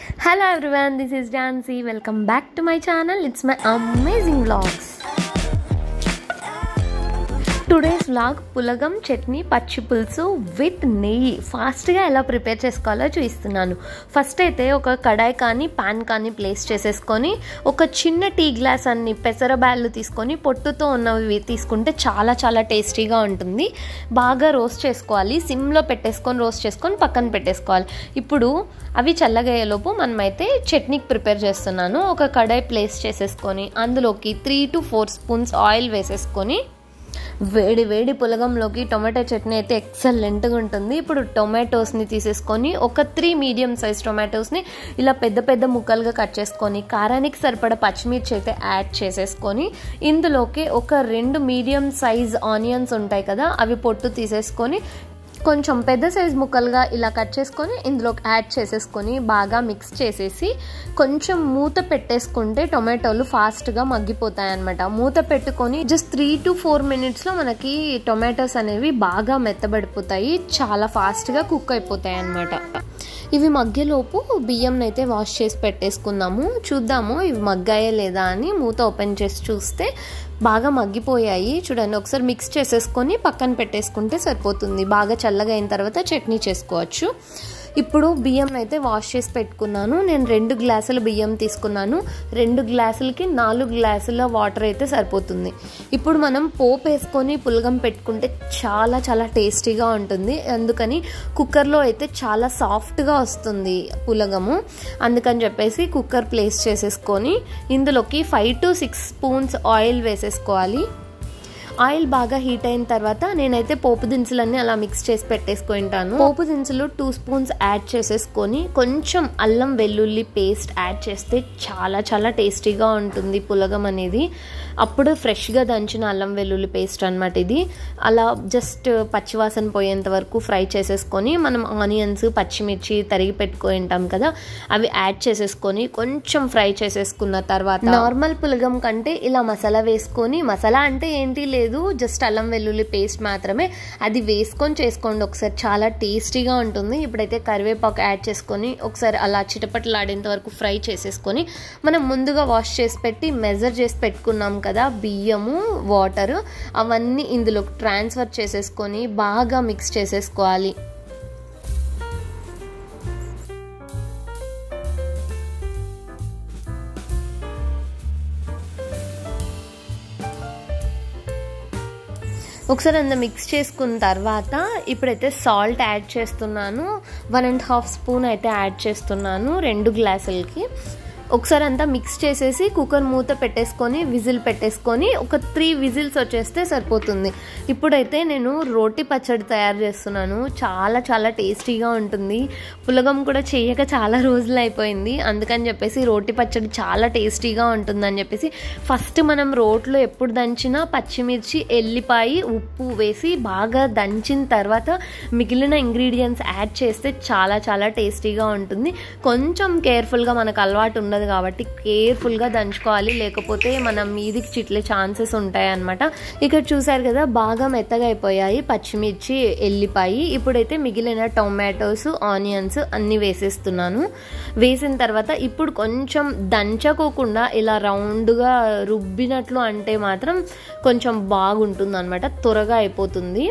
Hello everyone, this is Jancy. Welcome back to my channel. It's my amazing vlogs. Today's vlog పులగం చట్నీ పచ్చి పులుసు with నెయ్యి ఫాస్ట్గా ఎలా ప్రిపేర్ చేసుకోవాలో చూపిస్తున్నాను ఫస్ట్ అయితే ఒక కడాయి కానీ పాన్ కానీ ప్లేస్ చేసేసుకొని ఒక చిన్న టీ గ్లాస్ అన్ని పెసరబ్యాళ్ళు తీసుకొని పొట్టుతో ఉన్నవి తీసుకుంటే చాలా చాలా టేస్టీగా ఉంటుంది బాగా రోస్ట్ చేసుకోవాలి సిమ్లో పెట్టేసుకొని రోస్ట్ చేసుకొని పక్కన పెట్టేసుకోవాలి ఇప్పుడు అవి చల్లగయ్యేలోపు మనమైతే చట్నీకి ప్రిపేర్ చేస్తున్నాను ఒక కడాయి ప్లేస్ చేసేసుకొని అందులోకి three to four spoons oil వేసేసుకొని వేడి వేడి పులగంలోకి టొమాటో చట్నీ అయితే ఎక్సలెంట్గా ఉంటుంది ఇప్పుడు టొమాటోస్ని తీసేసుకొని ఒక త్రీ మీడియం సైజ్ టొమాటోస్ని ఇలా పెద్ద పెద్ద ముక్కలుగా కట్ చేసుకొని కారానికి సరిపడ పచ్చిమిర్చి అయితే యాడ్ చేసేసుకొని ఇందులోకి ఒక రెండు మీడియం సైజ్ ఆనియన్స్ ఉంటాయి కదా అవి పొట్టు తీసేసుకొని కొంచెం పెద్ద సైజ్ ముక్కలుగా ఇలా కట్ చేసుకొని ఇందులోకి యాడ్ చేసేసుకొని బాగా మిక్స్ చేసేసి కొంచెం మూత పెట్టేసుకుంటే టొమాటోలు ఫాస్ట్గా మగ్గిపోతాయి అనమాట మూత పెట్టుకొని జస్ట్ త్రీ టు ఫోర్ మినిట్స్లో మనకి టొమాటోస్ అనేవి బాగా మెత్తబడిపోతాయి చాలా ఫాస్ట్గా కుక్ అయిపోతాయి అనమాట ఇవి మగ్గేలోపు బియ్యం అయితే వాష్ చేసి పెట్టేసుకుందాము చూద్దాము ఇవి మగ్గాయా లేదా అని మూత ఓపెన్ చేసి చూస్తే బాగా మగ్గిపోయాయి చూడండి ఒకసారి మిక్స్ చేసేసుకొని పక్కన పెట్టేసుకుంటే సరిపోతుంది బాగా చల్లగా అయిన తర్వాత చట్నీ చేసుకోవచ్చు ఇప్పుడు బియ్యం అయితే వాష్ చేసి పెట్టుకున్నాను నేను రెండు గ్లాసుల బియ్యం తీసుకున్నాను రెండు గ్లాసులకి నాలుగు గ్లాసుల వాటర్ అయితే సరిపోతుంది ఇప్పుడు మనం పోపు వేసుకొని పులగం పెట్టుకుంటే చాలా చాలా టేస్టీగా ఉంటుంది అందుకని కుక్కర్లో అయితే చాలా సాఫ్ట్గా వస్తుంది పులగము అందుకని చెప్పేసి కుక్కర్ ప్లేస్ చేసేసుకొని ఇందులోకి five to six spoons oil వేసేసుకోవాలి ఆయిల్ బాగా హీట్ అయిన తర్వాత నేనైతే పోపు దినుసులన్నీ అలా మిక్స్ చేసి పెట్టేసుకుంటాను పోపు దినుసులు టూ స్పూన్స్ యాడ్ చేసేసుకొని కొంచెం అల్లం వెల్లుల్లి పేస్ట్ యాడ్ చేస్తే చాలా చాలా టేస్టీగా ఉంటుంది పులగం అనేది అప్పుడు ఫ్రెష్గా దంచిన అల్లం వెల్లుల్లి పేస్ట్ అనమాట ఇది అలా జస్ట్ పచ్చివాసన పోయేంత వరకు ఫ్రై చేసేసుకొని మనం ఆనియన్స్ పచ్చిమిర్చి తరిగి పెట్టుకొని ఉంటాం కదా అవి యాడ్ చేసేసుకొని కొంచెం ఫ్రై చేసేసుకున్న తర్వాత నార్మల్ పులగం కంటే ఇలా మసాలా వేసుకొని మసాలా అంటే ఏంటి లేదు జస్ట్ అల్లం వెల్లుల్లి పేస్ట్ మాత్రమే అది వేసుకొని చేసుకోండి ఒకసారి చాలా టేస్టీగా ఉంటుంది ఇప్పుడైతే కరివేపాకు యాడ్ చేసుకొని ఒకసారి అలా చిటపటలాడేంత వరకు ఫ్రై చేసేసుకొని మనం ముందుగా వాష్ చేసి పెట్టి మెజర్ చేసి పెట్టుకున్నాం కదా బియ్యము వాటర్ అవన్నీ ఇందులో ట్రాన్స్ఫర్ చేసేసుకొని బాగా మిక్స్ చేసేసుకోవాలి ఒకసారి అంత మిక్స్ చేసుకున్న తర్వాత ఇప్పుడైతే సాల్ట్ యాడ్ చేస్తున్నాను వన్ అండ్ హాఫ్ స్పూన్ అయితే యాడ్ చేస్తున్నాను రెండు గ్లాసులకి ఒకసారి అంతా మిక్స్ చేసేసి కుక్కర్ మూత పెట్టేసుకొని విజిల్ పెట్టేసుకొని ఒక త్రీ విజిల్స్ వచ్చేస్తే సరిపోతుంది ఇప్పుడైతే నేను రోటి పచ్చడి తయారు చేస్తున్నాను చాలా చాలా టేస్టీగా ఉంటుంది పులగం కూడా చేయక చాలా రోజులు అయిపోయింది అందుకని చెప్పేసి రోటి పచ్చడి చాలా టేస్టీగా ఉంటుందని చెప్పేసి ఫస్ట్ మనం రోట్లో ఎప్పుడు దంచినా పచ్చిమిర్చి ఎల్లిపాయి ఉప్పు వేసి బాగా దంచిన తర్వాత మిగిలిన ఇంగ్రీడియంట్స్ యాడ్ చేస్తే చాలా చాలా టేస్టీగా ఉంటుంది కొంచెం కేర్ఫుల్గా మనకు అలవాటు ఉండదు ఉండదు కాబట్టి కేర్ఫుల్గా దంచుకోవాలి లేకపోతే మనం మీదికి చిట్లే ఛాన్సెస్ ఉంటాయి అనమాట ఇక్కడ చూసారు కదా బాగా మెత్తగా అయిపోయాయి పచ్చిమిర్చి ఎల్లిపాయి ఇప్పుడైతే మిగిలిన టొమాటోస్ ఆనియన్స్ అన్నీ వేసేస్తున్నాను వేసిన తర్వాత ఇప్పుడు కొంచెం దంచకోకుండా ఇలా రౌండ్గా రుబ్బినట్లు అంటే మాత్రం కొంచెం బాగుంటుంది అనమాట త్వరగా అయిపోతుంది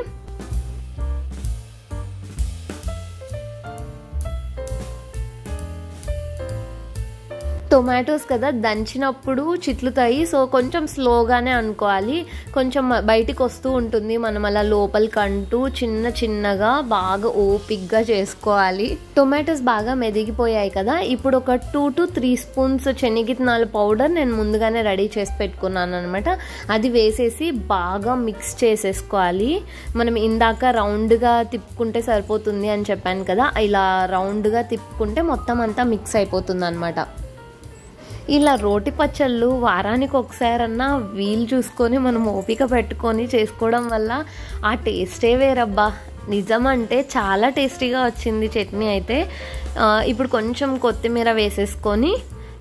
టొమాటోస్ కదా దంచినప్పుడు చిట్లుతాయి సో కొంచెం స్లోగానే అనుకోవాలి కొంచెం బయటికి వస్తూ ఉంటుంది మనం అలా లోపలికి అంటూ చిన్న చిన్నగా బాగా ఓపిక్గా చేసుకోవాలి టొమాటోస్ బాగా మెదిగిపోయాయి కదా ఇప్పుడు ఒక టూ టు త్రీ స్పూన్స్ శనగిత్తనాల పౌడర్ నేను ముందుగానే రెడీ చేసి పెట్టుకున్నాను అనమాట అది వేసేసి బాగా మిక్స్ చేసేసుకోవాలి మనం ఇందాక రౌండ్గా తిప్పుకుంటే సరిపోతుంది అని చెప్పాను కదా ఇలా రౌండ్గా తిప్పుకుంటే మొత్తం అంతా మిక్స్ అయిపోతుంది అనమాట ఇలా రోటి పచ్చళ్ళు వారానికి ఒకసారన్నా వీలు చూసుకొని మనం ఓపిక పెట్టుకొని చేసుకోవడం వల్ల ఆ టేస్టే వేరబ్బా నిజం అంటే చాలా టేస్టీగా వచ్చింది చట్నీ అయితే ఇప్పుడు కొంచెం కొత్తిమీర వేసేసుకొని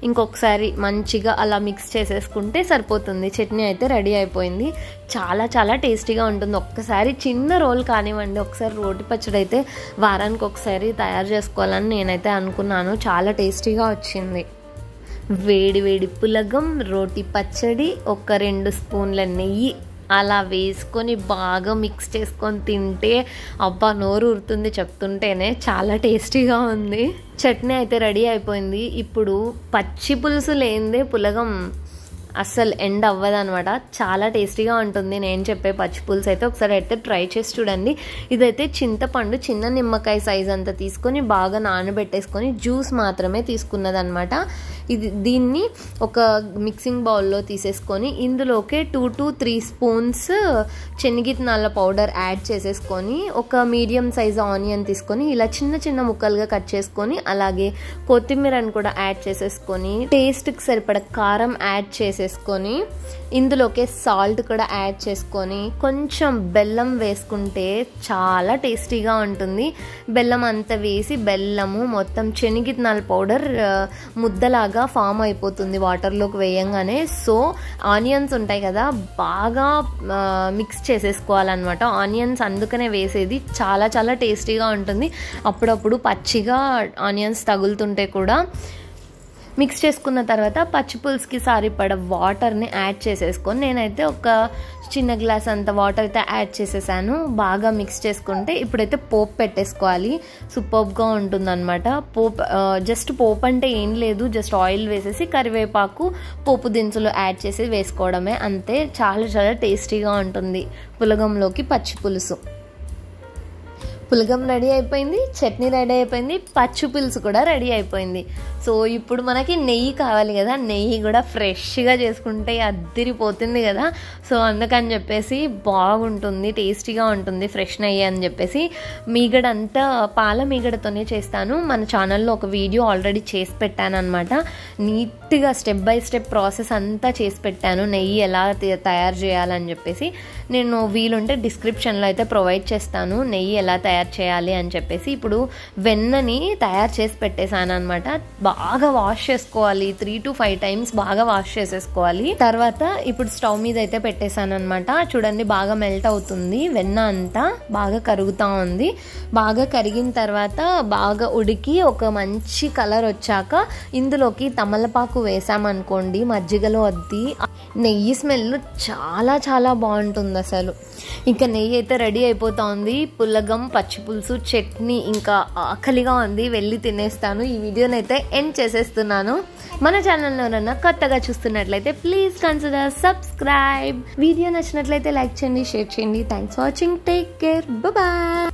ఇంకొకసారి మంచిగా అలా మిక్స్ చేసేసుకుంటే సరిపోతుంది చట్నీ అయితే రెడీ అయిపోయింది చాలా చాలా టేస్టీగా ఉంటుంది ఒక్కసారి చిన్న రోల్ కానివ్వండి ఒకసారి రోటి పచ్చడి అయితే వారానికి ఒకసారి తయారు చేసుకోవాలని నేనైతే అనుకున్నాను చాలా టేస్టీగా వచ్చింది వేడి వేడి పులగం రోటి పచ్చడి ఒక రెండు స్పూన్ల నెయ్యి అలా వేసుకొని బాగా మిక్స్ చేసుకొని తింటే అబ్బా నోరు ఊరుతుంది చెప్తుంటేనే చాలా టేస్టీగా ఉంది చట్నీ అయితే రెడీ అయిపోయింది ఇప్పుడు పచ్చి పులుసు లేనిదే పులగం అస్సలు ఎండ్ అవ్వదు అనమాట చాలా టేస్టీగా ఉంటుంది నేను చెప్పే పచ్చి పులుసు అయితే ఒకసారి అయితే ట్రై చేసి చూడండి ఇదైతే చింతపండు చిన్న నిమ్మకాయ సైజ్ అంతా తీసుకొని బాగా నానబెట్టేసుకొని జ్యూస్ మాత్రమే తీసుకున్నదనమాట ఇది దీన్ని ఒక మిక్సింగ్ బౌల్లో తీసేసుకొని ఇందులోకే టూ టు త్రీ స్పూన్స్ శనగిత్తనాల పౌడర్ యాడ్ చేసేసుకొని ఒక మీడియం సైజ్ ఆనియన్ తీసుకొని ఇలా చిన్న చిన్న ముక్కలుగా కట్ చేసుకొని అలాగే కొత్తిమీరని కూడా యాడ్ చేసేసుకొని టేస్ట్కి సరిపడ కారం యాడ్ చేసేసుకొని ఇందులోకే సాల్ట్ కూడా యాడ్ చేసుకొని కొంచెం బెల్లం వేసుకుంటే చాలా టేస్టీగా ఉంటుంది బెల్లం అంతా వేసి బెల్లము మొత్తం శనగిత్తనాల పౌడర్ ముద్దలాగా ఫామ్ అయిపోతుంది వాటర్లోకి వేయంగానే సో ఆనియన్స్ ఉంటాయి కదా బాగా మిక్స్ చేసేసుకోవాలన్నమాట ఆనియన్స్ అందుకనే వేసేది చాలా చాలా టేస్టీగా ఉంటుంది అప్పుడప్పుడు పచ్చిగా ఆనియన్స్ తగులుతుంటే కూడా మిక్స్ చేసుకున్న తర్వాత పచ్చి పులుసుకి సారిపడ వాటర్ని యాడ్ చేసేసుకొని నేనైతే ఒక చిన్న గ్లాస్ అంత వాటర్ అయితే యాడ్ చేసేసాను బాగా మిక్స్ చేసుకుంటే ఇప్పుడైతే పోపు పెట్టేసుకోవాలి సూపర్గా ఉంటుందన్నమాట పోపు జస్ట్ పోపు అంటే ఏం లేదు జస్ట్ ఆయిల్ వేసేసి కరివేపాకు పోపు దినుసులు యాడ్ చేసి వేసుకోవడమే అంతే చాలా చాలా టేస్టీగా ఉంటుంది పులగంలోకి పచ్చి పులుసు పులగం రెడీ అయిపోయింది చట్నీ రెడీ అయిపోయింది పచ్చి పులుసు కూడా రెడీ అయిపోయింది సో ఇప్పుడు మనకి నెయ్యి కావాలి కదా నెయ్యి కూడా ఫ్రెష్గా చేసుకుంటే అద్దిరిపోతుంది కదా సో అందుకని చెప్పేసి బాగుంటుంది టేస్టీగా ఉంటుంది ఫ్రెష్ నెయ్యి అని చెప్పేసి మీగడ అంతా పాల మీగడతోనే చేస్తాను మన ఛానల్లో ఒక వీడియో ఆల్రెడీ చేసి పెట్టాను అనమాట నీట్గా స్టెప్ బై స్టెప్ ప్రాసెస్ అంతా చేసి పెట్టాను నెయ్యి ఎలా తయారు చేయాలని చెప్పేసి నేను వీలుంటే డిస్క్రిప్షన్లో అయితే ప్రొవైడ్ చేస్తాను నెయ్యి ఎలా తయారు చేయాలి అని చెప్పేసి ఇప్పుడు వెన్నని తయారు చేసి పెట్టేశాను అనమాట బాగా వాష్ చేసుకోవాలి త్రీ టు ఫైవ్ టైమ్స్ బాగా వాష్ చేసేసుకోవాలి తర్వాత ఇప్పుడు స్టవ్ మీద అయితే పెట్టేశాను అనమాట చూడండి బాగా మెల్ట్ అవుతుంది వెన్న అంతా బాగా కరుగుతూ ఉంది బాగా కరిగిన తర్వాత బాగా ఉడికి ఒక మంచి కలర్ వచ్చాక ఇందులోకి తమలపాకు వేసామనుకోండి మజ్జిగలో అద్ది నెయ్యి స్మెల్ చాలా చాలా బాగుంటుంది అసలు ఇంకా నెయ్యి అయితే రెడీ అయిపోతా ఉంది పుల్లగం పచ్చి పులుసు చట్నీ ఇంకా ఆకలిగా ఉంది వెళ్ళి తినేస్తాను ఈ వీడియోని అయితే ఎండ్ చేసేస్తున్నాను మన ఛానల్లోనన్నా కొత్తగా చూస్తున్నట్లయితే ప్లీజ్ కన్సిడర్ సబ్స్క్రైబ్ వీడియో నచ్చినట్లయితే లైక్ చేయండి షేర్ చేయండి thanks for watching take care bye